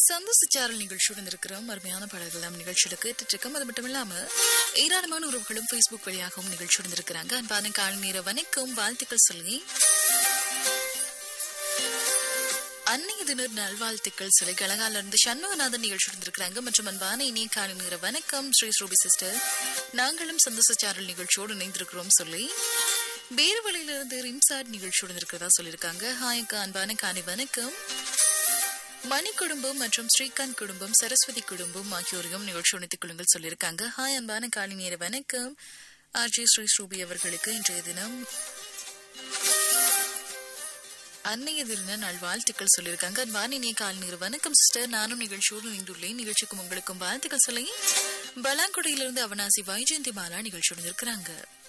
சந்தோஷச்சாரல் நிகழ்ச்சியுடன் இருக்கிறோம் அருமையான பாடல்கள் நம் நிகழ்ச்சியில கேட்டுட்டு இருக்கோம் அது மட்டும் இல்லாம ஏராளமான உறவுகளும் Facebook வழியாகவும் நிகழ்ச்சியுடன் இருக்கிறாங்க அன்பான காலை நேர வணக்கம் வாழ்த்துக்கள் சொல்லி அன்னைய தினர் நல்வாழ்த்துக்கள் சொல்லி கலகால இருந்து சண்முகநாதன் நிகழ்ச்சியுடன் இருக்கிறாங்க மற்றும் அன்பான இனிய காலை நேர வணக்கம் ஸ்ரீ ஸ்ரூபி சிஸ்டர் நாங்களும் சந்தோஷச்சாரல் நிகழ்ச்சியோடு இணைந்திருக்கிறோம் சொல்லி பேருவலையிலிருந்து ரிம்சாட் நிகழ்ச்சியுடன் இருக்கிறதா சொல்லியிருக்காங்க ஹாய் அக்கா அன்பான காலை வணக்கம் மணி குடும்பம் மற்றும் ஸ்ரீகாந்த் குடும்பம் சரஸ்வதி குடும்பம் ஆகியோரையும் நிகழ்ச்சி உணைத்துக் கொள்ளுங்கள் சொல்லியிருக்காங்க ஹாய் அன்பான காலை நேர வணக்கம் ஆர்ஜி ஸ்ரீ ஸ்ரூபி அவர்களுக்கு இன்றைய தினம் அன்னைய தின நல்வாழ்த்துக்கள் சொல்லியிருக்காங்க அன்பான இனிய காலை நேர வணக்கம் சிஸ்டர் நானும் நிகழ்ச்சியோடு இணைந்துள்ளேன் நிகழ்ச்சிக்கும் உங்களுக்கும் வாழ்த்துக்கள் சொல்லி பலாங்குடியிலிருந்து அவனாசி வைஜெயந்தி மாலா நிகழ்ச்சியுடன் இருக்கிறாங்க